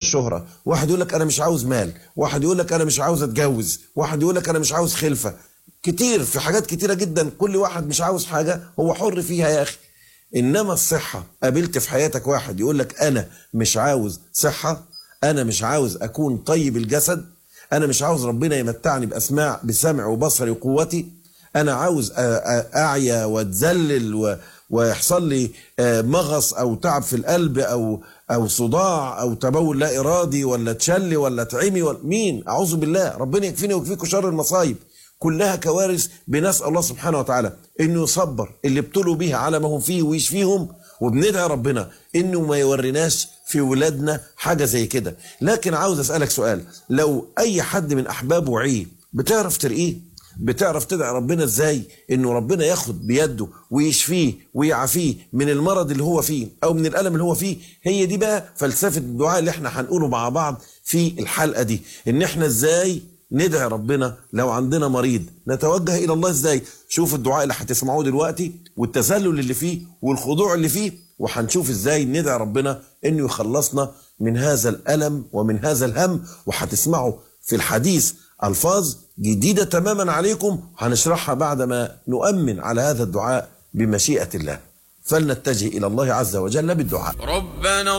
شهرة واحد يقول لك انا مش عاوز مال واحد يقول لك انا مش عاوز اتجوز واحد يقول لك انا مش عاوز خلفة كتير في حاجات كتيرة جدا كل واحد مش عاوز حاجة هو حر فيها يا اخي انما الصحة قابلت في حياتك واحد يقول لك انا مش عاوز صحة انا مش عاوز اكون طيب الجسد انا مش عاوز ربنا يمتعني باسماع بسمع وبصري وقوتي انا عاوز أ- أ- اعيا واتذلل و- ويحصل لي آه، مغص او تعب في القلب او او صداع او تبول لا ارادي ولا تشلي ولا تعمي ولا مين اعوذ بالله ربنا يكفيني ويكفيكم شر المصايب كلها كوارث بنسال الله سبحانه وتعالى انه يصبر اللي ابتلوا بيها على ما هم فيه ويشفيهم وبندعي ربنا انه ما يوريناش في ولادنا حاجه زي كده لكن عاوز اسالك سؤال لو اي حد من احبابه وعيه بتعرف ترقيه بتعرف تدعي ربنا ازاي انه ربنا ياخد بيده ويشفيه ويعافيه من المرض اللي هو فيه او من الالم اللي هو فيه هي دي بقى فلسفه الدعاء اللي احنا هنقوله مع بعض في الحلقه دي ان احنا ازاي ندعي ربنا لو عندنا مريض نتوجه الى الله ازاي شوف الدعاء اللي هتسمعوه دلوقتي والتذلل اللي فيه والخضوع اللي فيه وهنشوف ازاي ندعي ربنا انه يخلصنا من هذا الالم ومن هذا الهم وهتسمعوا في الحديث الفاظ جديده تماما عليكم هنشرحها بعدما نؤمن على هذا الدعاء بمشيئه الله فلنتجه الى الله عز وجل بالدعاء ربنا